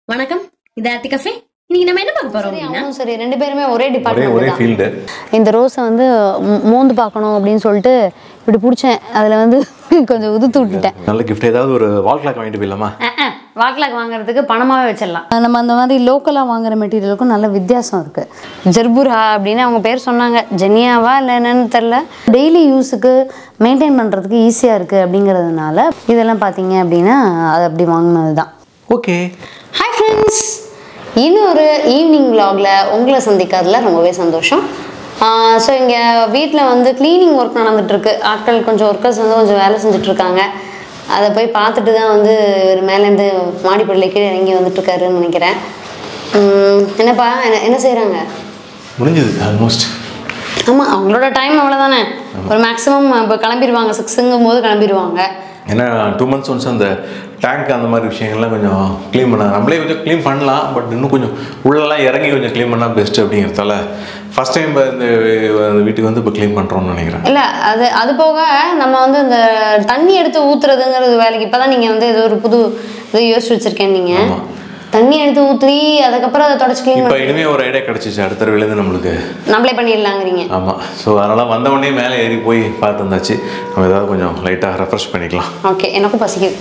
வணக்கம் இது ஆர்த்தி கஃபே இன்னைக்கு நம்ம என்ன பார்க்க போறோம் சரி அப்படின்னா அவனும் சரி ரெண்டு பேருமே ஒரே ஒரே டிபார்ட்மெண்ட் ஒரே தான் ஃபீல்டு இந்த ரோஸை வந்து மோ- மோந்து பார்க்கணும் அப்படின்னு சொல்லிட்டு இப்படி பிடிச்சேன் அதில் வந்து கொஞ்சம் உதுத்து விட்டுட்டேன் நல்ல கிஃப்ட் ஏதாவது ஒரு வால் கிளாக் வாங்கிட்டு போயிடலாமா வாக்லாக் வாங்குறதுக்கு பணமாவே வச்சிடலாம் நம்ம அந்த மாதிரி லோக்கலாக வாங்குற மெட்டீரியலுக்கும் நல்ல வித்தியாசம் இருக்குது ஜெர்புரா அப்படின்னு அவங்க பேர் சொன்னாங்க ஜெனியாவா இல்லை என்னன்னு தெரில டெய்லி யூஸுக்கு மெயின்டைன் பண்ணுறதுக்கு ஈஸியாக இருக்குது அப்படிங்கிறதுனால இதெல்லாம் பார்த்தீங்க அப்படின்னா அது அப்படி வாங்கினது தான் ஓகே ஹாய் ஃப்ரெண்ட்ஸ் இன்னொரு ஈவினிங் vlogல உங்களை சந்திக்கிறதுல ரொம்பவே சந்தோஷம் ஸோ இங்கே வீட்டில் வந்து க்ளீனிங் ஒர்க் நடந்துட்டுருக்கு ஆட்கள் கொஞ்சம் ஒர்க்கர்ஸ் வந்து கொஞ்சம் வேலை செஞ்சுட்டு இருக்காங்க அதை போய் பார்த்துட்டு தான் வந்து இவர் மேலேருந்து மாடிப்படியில் கீழே இறங்கி வந்துட்டுருக்காருன்னு நினைக்கிறேன் உம், என்னப்பா என்ன என்ன செய்கிறாங்க முடிஞ்சது ஆல்மோஸ்ட் ஆமாம் அவங்களோட டைம் அவ்வளோதானே ஒரு மேக்ஸிமம் இப்போ கிளம்பிடுவாங்க சிக்ஸுங்கும் போது கிளம்பிடுவாங்க ஏன்னா டூ மந்த்ஸ் ஒன்ஸ் அந்த டேங்க் அந்த மாதிரி விஷயங்கள்லாம் கொஞ்சம் க்ளீன் பண்ண நம்மளே கொஞ்சம் க்ளீன் பண்ணலாம் பட் இன்னும் கொஞ்சம் உள்ளெல்லாம் இறங்கி கொஞ்சம் க்ளீன் பண்ணால் பெஸ்ட் அப்படிங்கிறதால ஃபஸ்ட் டைம் இந்த இந்த வீட்டுக்கு வந்து இப்போ க்ளீன் பண்ணுறோம்னு நினைக்கிறேன் இல்ல அது அது போக நம்ம வந்து இந்த தண்ணி எடுத்து ஊத்துறதுங்கிறது வேலைக்கு இப்பதான் நீங்க வந்து ஏதோ ஒரு புது இது யோசிச்சு வச்சிருக்கேன் நீங்க ஆமா. தண்ணி எடுத்து ஊற்றி அதுக்கப்புறம் அதை தொடச்சு க்ளீன் இப்போ பண்ணி இனிமேல் ஒரு ஐடியா கிடச்சிச்சு அடுத்த தடவைலேருந்து நம்மளுக்கு நம்மளே பண்ணிடலாங்கிறீங்க ஆமாம் ஸோ அதனால் வந்த உடனே மேலே ஏறி போய் பார்த்து வந்தாச்சு நம்ம ஏதாவது கொஞ்சம் லைட்டாக ரெஃப்ரெஷ் பண்ணிக்கலாம் ஓகே எனக்கும் பசிக்குது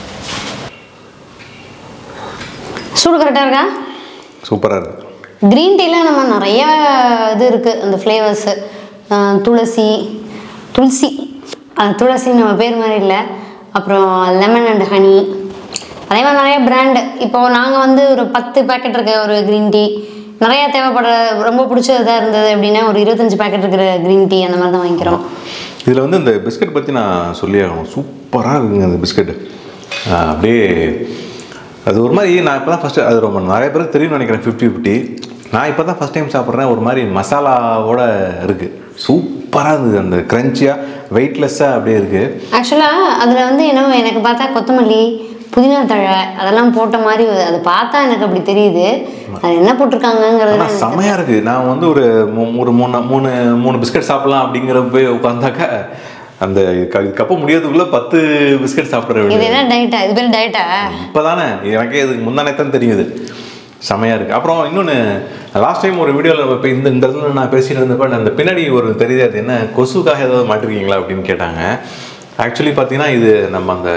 சூடு கரெக்டாக இருக்கா சூப்பராக இருக்குது க்ரீன் டீல நம்ம நிறைய இது இருக்குது அந்த ஃப்ளேவர்ஸு துளசி துளசி அஹ், துளசி நம்ம பேர் மாதிரி இல்லை அப்புறம் லெமன் அண்ட் ஹனி அதே மாதிரி நிறைய பிராண்டு இப்போ நாங்கள் வந்து ஒரு பத்து பேக்கெட் இருக்க ஒரு க்ரீன் டீ நிறையா தேவைப்படுற ரொம்ப பிடிச்சதா இருந்தது அப்படின்னா ஒரு இருபத்தஞ்சு பேக்கெட் இருக்கிற க்ரீன் டீ அந்த மாதிரி தான் வாங்கிக்கிறோம் இதில் வந்து இந்த பிஸ்கட் பற்றி நான் சொல்லி ஆகணும் சூப்பராக இருக்குங்க அந்த பிஸ்கட் அப்படியே அது ஒரு மாதிரி நான் இப்போ தான் ஃபஸ்ட்டு அது ரொம்ப நிறைய பேருக்கு தெரியும்னு நினைக்கிறேன் ஃபிஃப்டி ஃபிஃப்டி நான் இப்போ தான் ஃபஸ்ட் டைம் சாப்பிட்றேன் ஒரு மாதிரி மசாலாவோட இருக்குது சூப்பராக இருந்தது அந்த க்ரன்ச்சியாக வெயிட்லெஸ்ஸாக அப்படியே இருக்குது ஆக்சுவலாக அதில் வந்து என்ன எனக்கு பார்த்தா கொத்தமல்லி புதினா தழை அதெல்லாம் போட்ட மாதிரி அது பார்த்தா எனக்கு அப்படி தெரியுது அது என்ன போட்டிருக்காங்கங்கிறது ஆனால் செமையாக இருக்குது நான் வந்து ஒரு மூ- ஒரு மூணு மூணு மூணு பிஸ்கட் சாப்பிட்லாம் அப்படிங்கிற போய் உட்காந்தாக்கா அந்த க- கப்ப முடியறதுக்குள்ளே பத்து பிஸ்கட் சாப்பிட்ற இது என்ன டயட்டா இது பேர் டயட்டா இப்போதானே எனக்கே இதுக்கு முந்தானே தான் தெரியுது செமையாக இருக்குது அப்புறம் இன்னொன்று லாஸ்ட் டைம் ஒரு வீடியோவில் இப்போ இந்த இந்த இடத்துல நான் பேசிட்டு இருந்தப்ப அந்த பின்னாடி ஒரு தெரியுது அது என்ன கொசுக்காக ஏதாவது மாட்டிருக்கீங்களா அப்படின்னு கேட்டாங்க ஆக்சுவலி பார்த்தீங்கன்னா இது நம்ம அந்த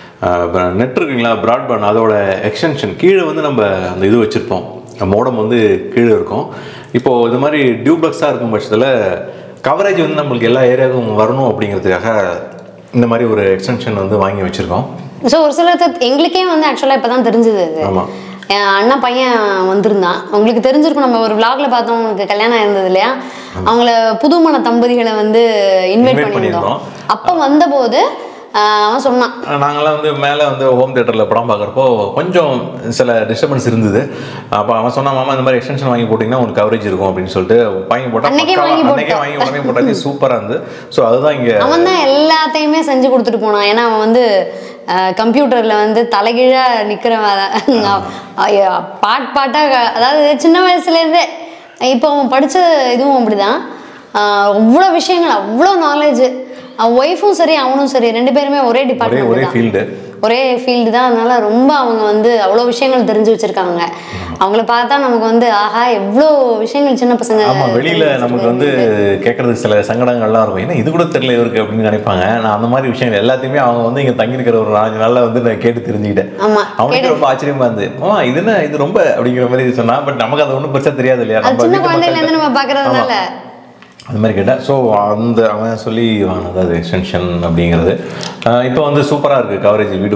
நெட் இருக்குங்களா ப்ராட்பேண்ட் அதோட எக்ஸ்டென்ஷன் கீழே வந்து நம்ம அந்த இது வச்சுருப்போம் மோடம் வந்து கீழே இருக்கும் இப்போது இது மாதிரி டியூப்ளக்ஸாக இருக்கும் பட்சத்தில் கவரேஜ் வந்து நம்மளுக்கு எல்லா ஏரியாவுக்கும் வரணும் அப்படிங்கிறதுக்காக இந்த மாதிரி ஒரு எக்ஸ்டென்ஷன் வந்து வாங்கி வச்சுருக்கோம் ஸோ ஒரு சிலர் எங்களுக்கே வந்து ஆக்சுவலாக இப்போ தான் தெரிஞ்சது அது ஆமாம் என் அண்ணன் பையன் வந்திருந்தான் உங்களுக்கு தெரிஞ்சிருக்கும் நம்ம ஒரு vlogல பார்த்தோம் உங்களுக்கு கல்யாணம் இருந்தது இல்லையா அவங்கள புதுமண தம்பதிகளை வந்து இன்வைட் Invite பண்ணியிருந்தோம் பண்ணியிருந்தோம். அப்போ வந்தபோது ஆஹ் அவன் சொன்னான் நாங்களாம் வந்து மேலே வந்து ஹோம் தேட்டரில் படம் பார்க்குறப்போ கொஞ்சம் சில டிஸ்டர்பன்ஸ் இருந்தது அப்போ அவன் சொன்னான் மாமா இந்த மாதிரி எக்ஸ்டென்ஷன் வாங்கி போட்டிங்கன்னா உங்களுக்கு கவரேஜ் இருக்கும் அப்படின்னு சொல்லிட்டு வாங்கி போட்டால் அன்னைக்கே பக்காவா- வாங்கி அன்னைக்கே போட்டோம். வாங்கி உடனே போட்டாச்சு சூப்பராக இருந்தது ஸோ அதுதான் இங்கே அவன் தான் எல்லாத்தையுமே செஞ்சு கொடுத்துட்டு போனான் ஏன்னா அவன் வந்து கம்ப்யூட்டரில் வந்து தலைகீழாக நிற்கிறவன் பாட் பாட்டாக அதாவது சின்ன வயசுலேருந்தே இப்போ அவன் படித்த இதுவும் அப்படிதான் ஆஹ் அவ்வளோ விஷயங்கள் அவ்வளோ நாலேஜ் ஒய்ஃபும் சரி அவனும் சரி ரெண்டு பேருமே ஒரே ஒரே ஒரே டிபார்ட்மெண்ட் தான் ஃபீல்டு ஒரே ஃபீல்டு தான் அதனால ரொம்ப அவங்க வந்து அவ்வளோ விஷயங்கள் தெரிஞ்சு வச்சிருக்காங்க அவங்கள பார்த்தா நமக்கு வந்து ஆஹா எவ்வளோ விஷயங்கள் சின்ன பசங்க ஆமாம் வெளியில் நமக்கு வந்து கேட்குறதுக்கு சில சங்கடங்கள்லாம் இருக்கும் ஏன்னா இது கூட தெரியல இவருக்கு அப்படின்னு நினைப்பாங்க நான் அந்த மாதிரி விஷயங்கள் எல்லாத்தையுமே அவங்க வந்து இங்கே தங்கியிருக்கிற ஒரு நாலஞ்சு நாளில் வந்து நான் கேட்டு தெரிஞ்சுக்கிட்டேன் ஆமா அவனுக்கு ரொம்ப ஆச்சரியமா இருந்தது ஆமா இது என்ன இது ரொம்ப அப்படிங்கிற மாதிரி சொன்னா பட் நமக்கு அது ஒன்றும் பெருசாக தெரியாது இல்லையா அது நம்ம சின்ன வீட்டு குழந்தையிலேருந்து மக்கள்கிட்ட- நம்ம பார்க்கறதுனால அந்த மாதிரி கேட்டேன் ஸோ அந்த அவன் சொல்லி வாங்கினது அது எக்ஸ்டென்ஷன் அப்படிங்கிறது இப்போ வந்து சூப்பராக இருக்குது கவரேஜ் வீடு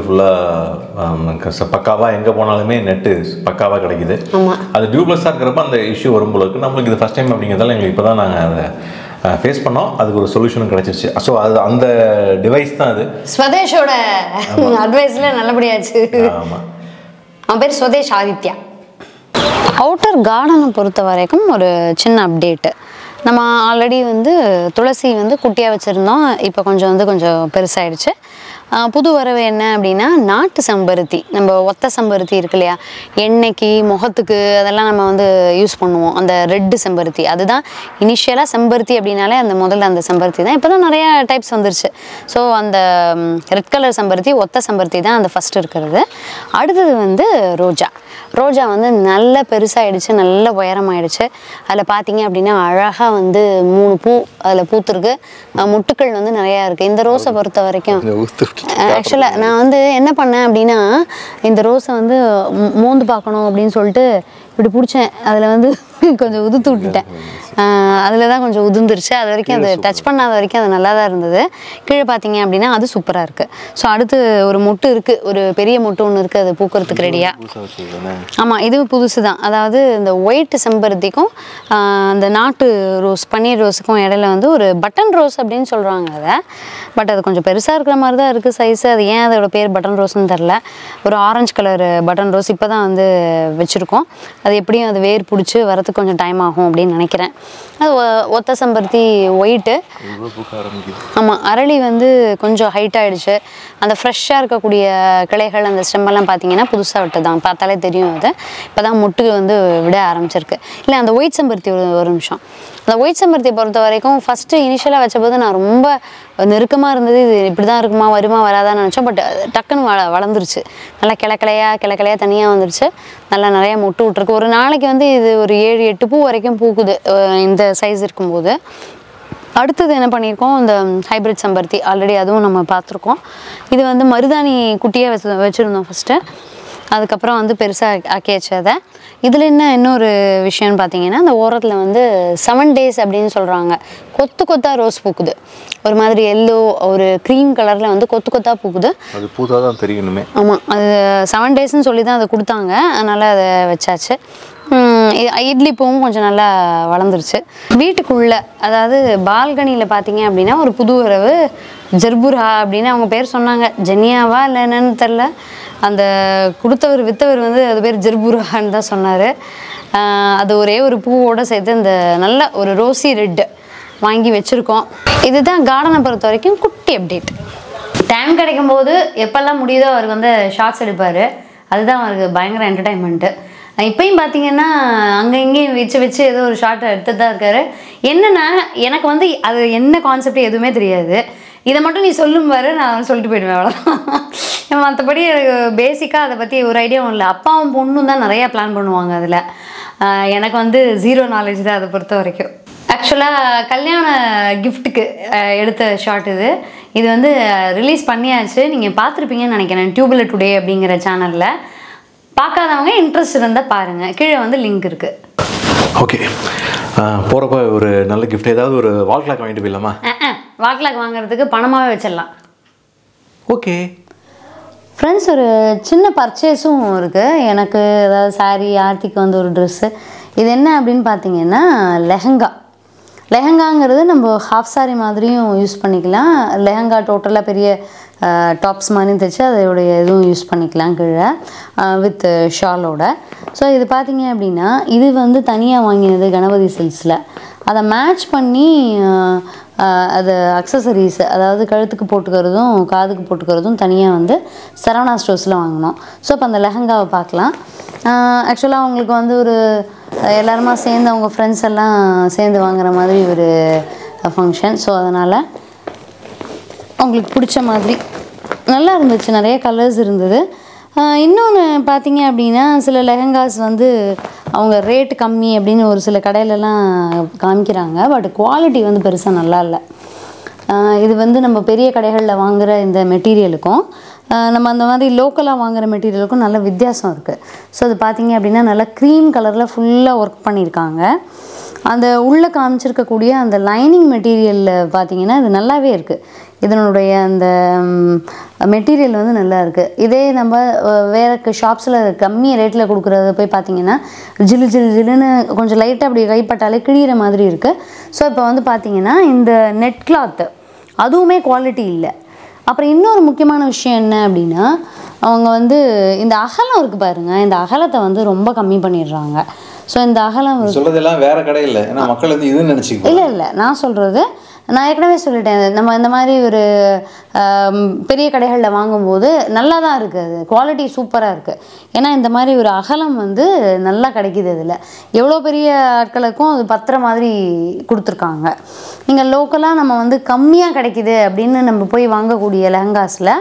ஃபுல்லாக பக்காவாக எங்கே போனாலுமே நெட்டு பக்காவாக கிடைக்குது ஆமா அது டியூப்ளஸாக இருக்கிறப்ப அந்த இஷ்யூ வரும் போல இருக்கு நம்மளுக்கு இது ஃபஸ்ட் டைம் அப்படிங்கிறதால எங்களுக்கு இப்போ தான் நாங்கள் அதை ஃபேஸ் பண்ணோம் அதுக்கு ஒரு சொல்யூஷனும் கிடச்சிருச்சு ஸோ அது அந்த டிவைஸ் தான் அது ஸ்வதேஷோட அட்வைஸ்ல நல்லபடியாச்சு ஆமாம் அவன் பேர் ஸ்வதேஷ் ஆதித்யா அவுட்டர் கார்டனை பொறுத்த வரைக்கும் ஒரு சின்ன அப்டேட்டு நம்ம ஆல்ரெடி வந்து துளசி வந்து குட்டியாக வச்சுருந்தோம் இப்போ கொஞ்சம் வந்து கொஞ்சம் பெருசாயிடுச்சு ஆஹ் புது வரவு என்ன அப்படின்னா நாட்டு செம்பருத்தி நம்ம ஒத்த செம்பருத்தி இருக்கு இல்லையா எண்ணெய்க்கு முகத்துக்கு அதெல்லாம் நம்ம வந்து யூஸ் பண்ணுவோம் அந்த ரெட்டு செம்பருத்தி அதுதான் இனிஷியலாக செம்பருத்தி அப்படின்னாலே அந்த முதல்ல அந்த செம்பருத்தி தான் இப்போ தான் நிறைய டைப்ஸ் வந்துருச்சு ஸோ அந்த ரெட் கலர் செம்பருத்தி ஒத்த செம்பருத்தி தான் அந்த ஃபஸ்ட்டு இருக்கிறது அடுத்தது வந்து ரோஜா ரோஜா வந்து நல்ல பெருசாகிடுச்சு நல்ல உயரமாயிடுச்சு அதில் பார்த்தீங்க அப்படின்னா அழகாக வந்து மூணு பூ அதில் பூத்துருக்கு அஹ் முட்டுக்கள் வந்து நிறையா இருக்குது இந்த ரோஸை பொறுத்த வரைக்கும் இந்த ஊத்து விட்டு ஆக்சுவலாக நான் வந்து என்ன பண்ணேன் அப்படின்னா இந்த ரோஸை வந்து மோ- மோந்து பார்க்கணும் அப்படின்னு சொல்லிட்டு இப்படி பிடிச்சேன் அதில் வந்து கொஞ்சம் உதுத்து விட்டுட்டேன் அதில் தான் கொஞ்சம் உதிர்ந்துருச்சு அது வரைக்கும் அது டச் பண்ணாத வரைக்கும் அது நல்லா தான் இருந்தது கீழே பார்த்தீங்க அப்படின்னா அது சூப்பராக இருக்குது ஸோ அடுத்து ஒரு மொட்டு இருக்குது ஒரு பெரிய மொட்டு ஒன்று இருக்குது அது பூக்கிறதுக்கு ரெடியாக புதுசா வச்சிருக்கேன் ஆமாம் இது புதுசு தான் அதாவது இந்த ஒயிட் செம்பருத்திக்கும் ஆஹ், அந்த நாட்டு ரோஸ் பன்னீர் ரோஸுக்கும் இடையில வந்து ஒரு பட்டன் ரோஸ் அப்படின்னு சொல்கிறாங்க அதை பட் அது கொஞ்சம் பெருசாக இருக்கிற மாதிரி தான் இருக்குது சைஸ் அது ஏன் அதோட பேர் பட்டன் ரோஸ்னு தெரில ஒரு ஆரஞ்சு கலர் பட்டன் ரோஸ் இப்போ தான் வந்து வச்சுருக்கோம் அது எப்படியும் அது வேர் பிடிச்சி வரதுக்கு கொஞ்சம் டைம் ஆகும் அப்படின்னு நினைக்கிறேன் அது ஒ- ஒத்த செம்பருத்தி ஒயிட்டு இவ்வளோ பூக்க ஆரம்பிக்குது ஆமாம் அரளி வந்து கொஞ்சம் ஹைட் ஆயிடுச்சு அந்த ஃப்ரெஷ்ஷாக இருக்கக்கூடிய கிளைகள் அந்த ஸ்டெம்பெல்லாம் பார்த்தீங்கன்னா புதுசாக விட்டதான் பார்த்தாலே தெரியும் அது இப்போ தான் முட்டு வந்து விட ஆரம்பிச்சிருக்கு இல்லை அந்த ஒயிட் செம்பருத்தி ஒரு ஒரு நிமிஷம் அந்த ஒயிட் செம்பருத்தியை பொறுத்த வரைக்கும் ஃபஸ்ட்டு இனிஷியலாக வச்சபோது நான் ரொம்ப நெருக்கமாக இருந்தது இது இப்படி தான் இருக்குமா வருமா வராதான்னு நினச்சோம் பட் டக்குன்னு வள வளர்ந்துருச்சு நல்லா கிளை கிளையா கிளை கிளையா தனியாக வந்துருச்சு நல்லா நிறையா மொட்டு விட்ருக்கு ஒரு நாளைக்கு வந்து இது ஒரு ஏழு எட்டு பூ வரைக்கும் பூக்குது அஹ் இந்த சைஸ் இருக்கும்போது அடுத்தது என்ன பண்ணியிருக்கோம் இந்த ஹைபிரிட் செம்பருத்தி ஆல்ரெடி அதுவும் நம்ம பார்த்துருக்கோம் இது வந்து மருதாணி குட்டியாக வச்சு வச்சுருந்தோம் ஃபஸ்ட்டு அதுக்கப்புறம் வந்து பெருசாக ஆக்கியாச்சு அதை இதில் என்ன இன்னொரு விஷயம்னு பார்த்தீங்கன்னா அந்த ஓரத்தில் வந்து செவன் டேஸ் அப்படின்னு சொல்கிறாங்க கொத்து கொத்தாக ரோஸ் பூக்குது ஒரு மாதிரி எல்லோ ஒரு க்ரீம் கலரில் வந்து கொத்து கொத்தாக பூக்குது அது பூத்தா தான் தெரியணுமே ஆமாம் அது செவன் டேஸ்ன்னு சொல்லி தான் அதை கொடுத்தாங்க அதனால் அதை வச்சாச்சு உம் இ- இட்லி பூவும் கொஞ்சம் நல்லா வளர்ந்துருச்சு வீட்டுக்குள்ளே அதாவது பால்கனியில் பார்த்தீங்க அப்படின்னா ஒரு புது உறவு ஜெர்புரா அப்படின்னு அவங்க பேர் சொன்னாங்க ஜெனியாவா இல்லை என்னன்னு தெரில அந்த கொடுத்தவர் வித்தவர் வந்து அது பேர் ஜெர்புரான்னு தான் சொன்னார் அது ஒரே ஒரு பூவோட சேர்த்து இந்த நல்ல ஒரு ரோசி ரெட்டு வாங்கி வச்சுருக்கோம் இதுதான் கார்டனை பொறுத்த வரைக்கும் குட்டி அப்டேட் டைம் கிடைக்கும் போது எப்பெல்லாம் முடியுதோ அவருக்கு வந்து ஷார்ட்ஸ் எடுப்பார் அதுதான் அவருக்கு பயங்கர என்டர்டைன்மெண்ட்டு இப்பயும் பார்த்தீங்கன்னா அங்கே இங்கேயும் வச்சு வச்சு ஏதோ ஒரு ஷார்ட் எடுத்துட்டு தான் இருக்காரு என்னன்னா எனக்கு வந்து அது என்ன கான்செப்ட் எதுவுமே தெரியாது இதை மட்டும் நீ சொல்லும் பாரு நான் சொல்லிட்டு போயிடுவேன் அவ்வளோதான் மற்றபடி எனக்கு பேசிக்காக அதை பற்றி ஒரு ஐடியாவும் இல்லை அப்பாவும் பொண்ணும் தான் நிறையா பிளான் பண்ணுவாங்க அதில் எனக்கு வந்து ஜீரோ நாலேஜ் தான் அதை பொறுத்த வரைக்கும் ஆக்சுவலாக கல்யாண கிஃப்ட்டுக்கு எடுத்த ஷார்ட் இது இது வந்து ரிலீஸ் பண்ணியாச்சு நீங்கள் பார்த்துருப்பீங்கன்னு நினைக்கிறேன் டியூபில் டுடே அப்படிங்கிற சேனலில் பார்க்காதவங்க இன்ட்ரெஸ்ட் இருந்தால் பாருங்கள் கீழே வந்து லிங்க் இருக்குது ஓகே போகிறப்ப ஒரு நல்ல gift ஏதாவது ஒரு வால் கிளாக் வாங்கிட்டு போயிடலாமா வாக்லாக் வாங்குறதுக்கு பணமாகவே வச்சிடலாம் ஓகே ஃப்ரெண்ட்ஸ் ஒரு சின்ன பர்ச்சேஸும் இருக்குது எனக்கு அதாவது சாரி ஆர்த்திக்கு வந்து ஒரு ட்ரெஸ்ஸு இது என்ன அப்படின்னு பார்த்தீங்கன்னா லெஹங்கா லெஹங்காங்கிறது நம்ம ஹாஃப் சாரி மாதிரியும் யூஸ் பண்ணிக்கலாம் லெஹங்கா டோட்டலாக பெரிய டாப்ஸ் மாதிரியும் தைச்சு அதோடைய இதுவும் யூஸ் பண்ணிக்கலாம் கீழே வித் ஷாலோட ஸோ இது பார்த்தீங்க அப்படின்னா இது வந்து தனியாக வாங்கினது கணபதி சில்க்ஸில் அதை மேட்ச் பண்ணி அஹ், அஹ், அது அக்சசரிஸ் அதாவது கழுத்துக்கு போட்டுக்கிறதும் காதுக்கு போட்டுக்கிறதும் தனியாக வந்து சரவணா ஸ்டோர்ஸில் வாங்கினோம் ஸோ இப்போ அந்த லெஹங்காவை பார்க்கலாம் ஆக்சுவலாக அவங்களுக்கு வந்து ஒரு அஹ், எல்லாருமா சேர்ந்து அவங்க ஃப்ரெண்ட்ஸ் எல்லாம் சேர்ந்து வாங்குற மாதிரி ஒரு ஃபங்க்ஷன் ஸோ அதனால் அவங்களுக்கு பிடிச்ச மாதிரி நல்லா இருந்துச்சு நிறைய கலர்ஸ் இருந்தது இன்னொன்று பார்த்தீங்க அப்படின்னா சில லெஹங்காஸ் வந்து அவங்க ரேட் கம்மி அப்படின்னு ஒரு சில கடையிலலாம் காமிக்கிறாங்க பட் குவாலிட்டி வந்து பெருசாக நல்லா இல்லை ஆஹ் இது வந்து நம்ம பெரிய கடைகளில் வாங்குகிற இந்த மெட்டீரியலுக்கும் ஆஹ் நம்ம அந்த மாதிரி லோக்கலாக வாங்குகிற மெட்டீரியலுக்கும் நல்ல வித்தியாசம் இருக்குது ஸோ அது பார்த்தீங்க அப்படின்னா நல்லா க்ரீம் கலரில் ஃபுல்லாக ஒர்க் பண்ணியிருக்காங்க அந்த உள்ளே காமிச்சிருக்கக்கூடிய அந்த லைனிங் மெட்டீரியலில் பார்த்தீங்கன்னா இது நல்லாவே இருக்குது இதனுடைய அந்த மெட்டீரியல் வந்து நல்லா இருக்குது இதே நம்ம அஹ், வேற ஷாப்ஸில் கம்மி ரேட்டில் கொடுக்குறத போய் பார்த்தீங்கன்னா ஜிலு ஜிலு ஜிலுன்னு கொஞ்சம் லைட்டாக அப்படி கைப்பட்டாலே கிழியிற மாதிரி இருக்குது ஸோ இப்போ வந்து பார்த்தீங்கன்னா இந்த நெட் கிளாத்து அதுவுமே குவாலிட்டி இல்லை அப்புறம் இன்னொரு முக்கியமான விஷயம் என்ன அப்படின்னா அவங்க வந்து இந்த அகலம் இருக்குது பாருங்க இந்த அகலத்தை வந்து ரொம்ப கம்மி பண்ணிடுறாங்க ஸோ இந்த அகலம் சொல்றதெல்லாம் வேற கடை இல்லை ஏன்னா மக்கள் வந்து இதுன்னு நினச்சிக்கோ இல்லை இல்லை நான் சொல்கிறது நான் ஏற்கனவே சொல்லிட்டேன் நம்ம இந்த மாதிரி ஒரு ஆம், பெரிய கடைகளில் வாங்கும்போது நல்லா தான் இருக்குது அது குவாலிட்டி சூப்பராக இருக்குது ஏன்னா இந்த மாதிரி ஒரு அகலம் வந்து நல்லா கிடைக்கிது அதில் எவ்வளோ பெரிய ஆட்களுக்கும் அது பத்துற மாதிரி கொடுத்துருக்காங்க நீங்கள் லோக்கலாக நம்ம வந்து கம்மியாக கிடைக்கிது அப்படின்னு நம்ம போய் வாங்கக்கூடிய லெஹங்காஸில்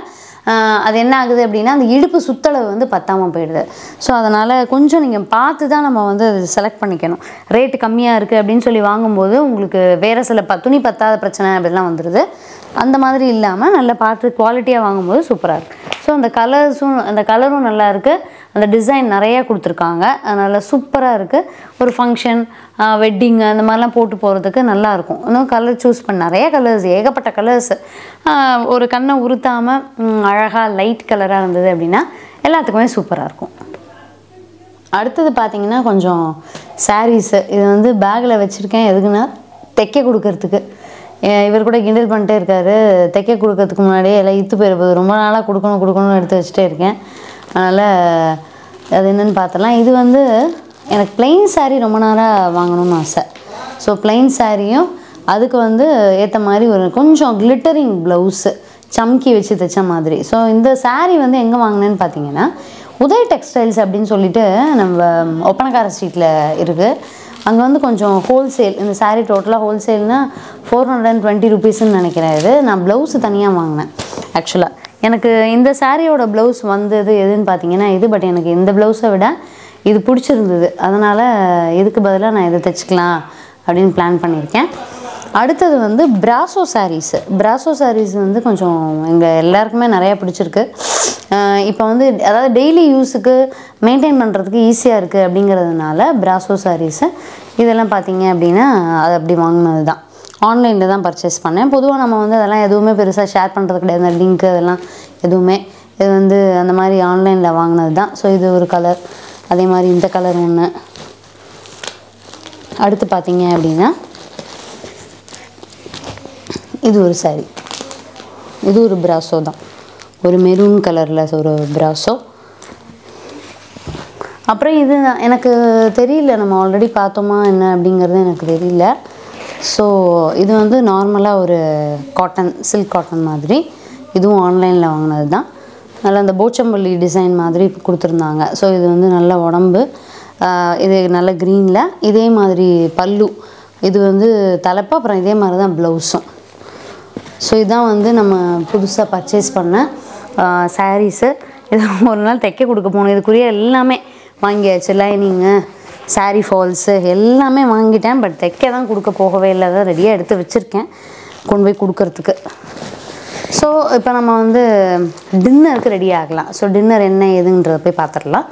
ஆஹ் அது என்ன ஆகுது அப்படின்னா அந்த இடுப்பு சுத்தளவு வந்து பத்தாமல் போயிடுது ஸோ அதனால் கொஞ்சம் நீங்கள் பார்த்து தான் நம்ம வந்து அது செலக்ட் பண்ணிக்கணும் ரேட்டு கம்மியாக இருக்குது அப்படின்னு சொல்லி வாங்கும்போது உங்களுக்கு வேறு சில ப துணி பத்தாத பிரச்சனை அப்படிலாம் வந்துடுது அந்த மாதிரி இல்லாமல் நல்லா பார்த்து குவாலிட்டியாக வாங்கும்போது சூப்பராக இருக்குது ஸோ அந்த கலர்ஸும் அந்த கலரும் நல்லா இருக்குது அந்த டிசைன் நிறையா கொடுத்துருக்காங்க அதனால் சூப்பராக இருக்குது ஒரு ஃபங்க்ஷன் வெட்டிங் அந்த மாதிரிலாம் போட்டு போகிறதுக்கு நல்லாயிருக்கும் இன்னும் கலர் சூஸ் பண்ண நிறைய கலர்ஸ் ஏகப்பட்ட கலர்ஸ் ஒரு கண்ணை உறுத்தாமல் அழகாக லைட் கலராக இருந்தது அப்படின்னா எல்லாத்துக்குமே சூப்பராக இருக்கும் அடுத்தது பார்த்தீங்கன்னா கொஞ்சம் சாரீஸு இது வந்து பேக்கில் வச்சுருக்கேன் எதுக்குன்னா தைக்க கொடுக்கறதுக்கு அஹ் இவர் கூட கிண்டல் பண்ணிட்டே இருக்காரு தைக்க கொடுக்கறதுக்கு முன்னாடியே எல்லாம் இத்து போயிருப்பது ரொம்ப நாளாக கொடுக்கணும் கொடுக்கணும்னு எடுத்து வச்சுட்டே இருக்கேன் அதனால் அது என்னென்னு பார்த்தலாம் இது வந்து எனக்கு plain saree ரொம்ப நாளாக வாங்கணும்னு ஆசை ஸோ plain சாரியும் அதுக்கு வந்து ஏற்ற மாதிரி ஒரு கொஞ்சம் கிளிட்டரிங் ப்ளவுஸு சம்கி வச்சு தைச்ச மாதிரி ஸோ இந்த saree வந்து எங்கே வாங்கினேன்னு பார்த்தீங்கன்னா உதய் டெக்ஸ்டைல்ஸ் அப்படின்னு சொல்லிட்டு நம்ம ஒப்பனக்கார ஸ்ட்ரீட்டில் இருக்குது அங்கே வந்து கொஞ்சம் ஹோல்சேல் இந்த saree டோட்டலாக ஹோல்சேல்னால் ஃபோர் ஹண்ட்ரட் அண்ட் டுவெண்ட்டி ருபீஸ்ன்னு நினைக்கிறேன் இது நான் ப்ளவுஸு தனியாக வாங்கினேன் ஆக்சுவலாக எனக்கு இந்த சாரியோட ப்ளவுஸ் வந்தது எதுன்னு பார்த்தீங்கன்னா இது பட் எனக்கு இந்த ப்ளவுஸை விட இது பிடிச்சிருந்தது அதனால் இதுக்கு பதிலாக நான் இதை தைச்சிக்கலாம் அப்படின்னு பிளான் பண்ணியிருக்கேன் அடுத்தது வந்து பிராசோ சாரீஸு பிராசோ சாரீஸ் வந்து கொஞ்சம் எங்கள் எல்லாருக்குமே நிறையா பிடிச்சிருக்கு இப்போ வந்து அதாவது டெய்லி யூஸுக்கு மெயின்டைன் பண்ணுறதுக்கு ஈஸியாக இருக்குது அப்படிங்கிறதுனால பிராசோ சாரீஸு இதெல்லாம் பார்த்தீங்க அப்படின்னா அது அப்படி வாங்கினது தான் ஆன்லைனில் தான் பர்ச்சேஸ் பண்ணேன் பொதுவாக நம்ம வந்து அதெல்லாம் எதுவுமே பெருசாக ஷேர் பண்ணுறது கிடையாது அந்த லிங்க்கு அதெல்லாம் எதுவுமே இது வந்து அந்த மாதிரி ஆன்லைனில் வாங்கினது தான் ஸோ இது ஒரு கலர் அதே மாதிரி இந்த கலர் ஒன்று அடுத்து பார்த்தீங்க அப்படின்னா இது ஒரு saree இது ஒரு பிராசோ தான் ஒரு மெரூன் கலரில் ஒரு பிராசோ அப்புறம் இது நான்- எனக்கு தெரியல நம்ம ஆல்ரெடி பார்த்தோமா என்ன அப்படிங்கிறது எனக்கு தெரியல ஸோ இது வந்து நார்மலாக ஒரு காட்டன் சில்க் காட்டன் மாதிரி இதுவும் ஆன்லைனில் வாங்கினது தான் நல்லா அந்த போச்சம்பள்ளி டிசைன் மாதிரி கொடுத்துருந்தாங்க ஸோ இது வந்து நல்ல உடம்பு ஆஹ் இது நல்ல க்ரீனில் இதே மாதிரி பல்லு இது வந்து தலைப்பு அப்புறம் இதே மாதிரி தான் ப்ளவுஸும் ஸோ இதான் வந்து நம்ம புதுசாக பர்ச்சேஸ் பண்ண சாரீஸு இது ஒரு நாள் தைக்க கொடுக்க போகணும் இதுக்குரிய எல்லாமே வாங்கியாச்சு லைனிங்கு saree ஃபால்ஸு எல்லாமே வாங்கிட்டேன் பட் தைக்க தான் கொடுக்க போகவே இல்லை தான் ரெடியாக எடுத்து வச்சுருக்கேன் கொண்டு போய் கொடுக்கறதுக்கு ஸோ இப்போ நம்ம வந்து டின்னருக்கு ரெடி ஆகலாம் ஸோ டின்னர் என்ன ஏதுன்றத போய் பார்த்துடலாம்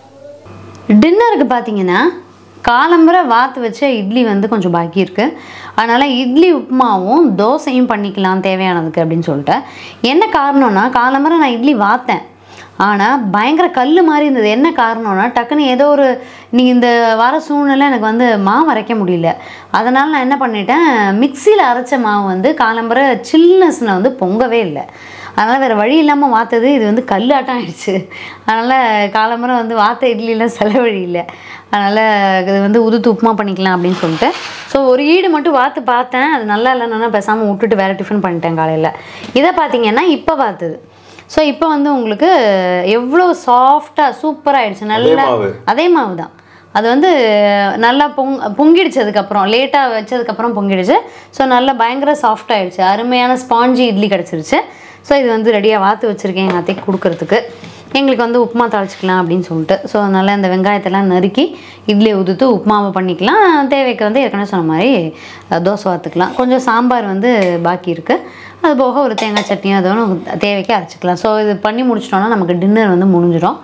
டின்னருக்கு பார்த்தீங்கன்னா காலம்பரை வாத்து வச்ச இட்லி வந்து கொஞ்சம் பாக்கி இருக்குது அதனால் இட்லி உப்புமாவும் தோசையும் பண்ணிக்கலாம் தேவையானதுக்கு அப்படின்னு சொல்லிட்டு என்ன காரணம்னா காலம்பரை நான் இட்லி வாத்தேன் ஆனால் பயங்கர கல் மாதிரி இருந்தது என்ன காரணம்னா டக்குன்னு ஏதோ ஒரு நீ இந்த வர சூழ்நிலை எனக்கு வந்து மாவு அரைக்க முடியல அதனால் நான் என்ன பண்ணிட்டேன் மிக்சியில் அரைச்ச மாவு வந்து காலம்பரை சில்னஸில் வந்து பொங்கவே இல்லை அதனால் வேறு வழி இல்லாமல் வாத்தது இது வந்து கல்லாட்டம் ஆயிடுச்சு அதனால் காலம்பரம் வந்து வாத்த இட்லியில் செலவழி இல்லை அதனால் இது வந்து உதுத்து உப்புமா பண்ணிக்கலாம் அப்படின்னு சொல்லிட்டு ஸோ ஒரு ஈடு மட்டும் வாத்து பார்த்தேன் அது நல்லா இல்லைன்னா பேசாமல் விட்டுட்டு வேறு டிஃபன் பண்ணிட்டேன் காலையில் இதை பார்த்தீங்கன்னா இப்போ பார்த்தது ஸோ இப்போ வந்து உங்களுக்கு எவ்வளோ சாஃப்டாக சூப்பராக ஆயிடுச்சு நல்லா மாவு. அதே மாவு தான் அது வந்து நல்லா பொங் பொங்கிடுச்சு அதுக்கப்புறம் லேட்டாக வச்சதுக்கப்புறம் பொங்கிடுச்சு ஸோ நல்லா பயங்கர சாஃப்ட் ஆயிடுச்சு அருமையான ஸ்பாஞ்சி இட்லி கிடச்சிருச்சு ஸோ இது வந்து ரெடியாக வாத்து வச்சுருக்கேன் எங்கள் அத்தைக்கு கொடுக்கறதுக்கு எங்களுக்கு வந்து உப்புமா தாளிச்சிக்கலாம் அப்படின்னு சொல்லிட்டு ஸோ அதனால் இந்த வெங்காயத்தெல்லாம் நறுக்கி இட்லியை உதுத்து உப்புமாவை பண்ணிக்கலாம் தேவைக்கு வந்து ஏற்கனவே சொன்ன மாதிரி அஹ், தோசை வாத்துக்கலாம் கொஞ்சம் சாம்பார் வந்து பாக்கி இருக்குது அது போக ஒரு தேங்காய் சட்னியும் அதுவும் தேவைக்கு அரைச்சிக்கலாம் ஸோ இது பண்ணி முடிச்சிட்டோன்னா நமக்கு டின்னர் வந்து முடிஞ்சிடும்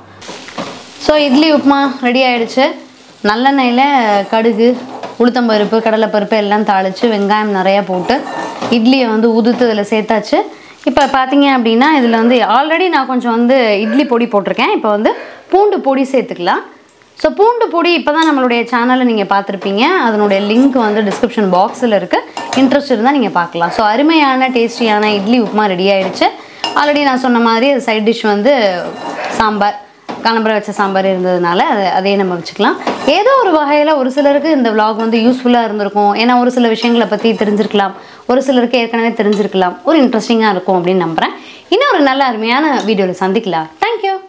ஸோ இட்லி உப்புமா ரெடி ஆயிடுச்சு நல்லெண்ணெயில் கடுகு உளுத்தம்பருப்பு கடலைப்பருப்பு எல்லாம் தாளித்து வெங்காயம் நிறையா போட்டு இட்லியை வந்து உதுத்து இதில் சேர்த்தாச்சு இப்போ பார்த்தீங்க அப்படின்னா இதில் வந்து ஆல்ரெடி நான் கொஞ்சம் வந்து இட்லி பொடி போட்டிருக்கேன் இப்போ வந்து பூண்டு பொடி சேர்த்துக்கலாம் ஸோ பூண்டு பொடி இப்போ தான் நம்மளுடைய சேனலை நீங்கள் பார்த்துருப்பீங்க அதனுடைய லிங்க் வந்து டிஸ்கிரிப்ஷன் பாக்ஸில் இருக்குது இன்ட்ரெஸ்ட் இருந்தால் நீங்கள் பார்க்கலாம் ஸோ அருமையான டேஸ்டியான இட்லி உப்புமா ரெடி ஆயிடுச்சு ஆல்ரெடி நான் சொன்ன மாதிரி சைட் டிஷ் வந்து சாம்பார் கலம்பரை வச்ச சாம்பார் இருந்ததுனால அதை அதே நம்ம வச்சுக்கலாம் ஏதோ ஒரு வகையில் ஒரு சிலருக்கு இந்த vlog வந்து யூஸ்ஃபுல்லாக இருந்திருக்கும் ஏன்னா ஒரு சில விஷயங்களை பற்றி தெரிஞ்சிருக்கலாம் ஒரு சிலருக்கு ஏற்கனவே தெரிஞ்சிருக்கலாம் ஒரு இன்ட்ரெஸ்டிங்காக இருக்கும் அப்படின்னு நம்புகிறேன் இன்னும் ஒரு நல்ல அருமையான வீடியோவில் சந்திக்கலாம் தேங்க்யூ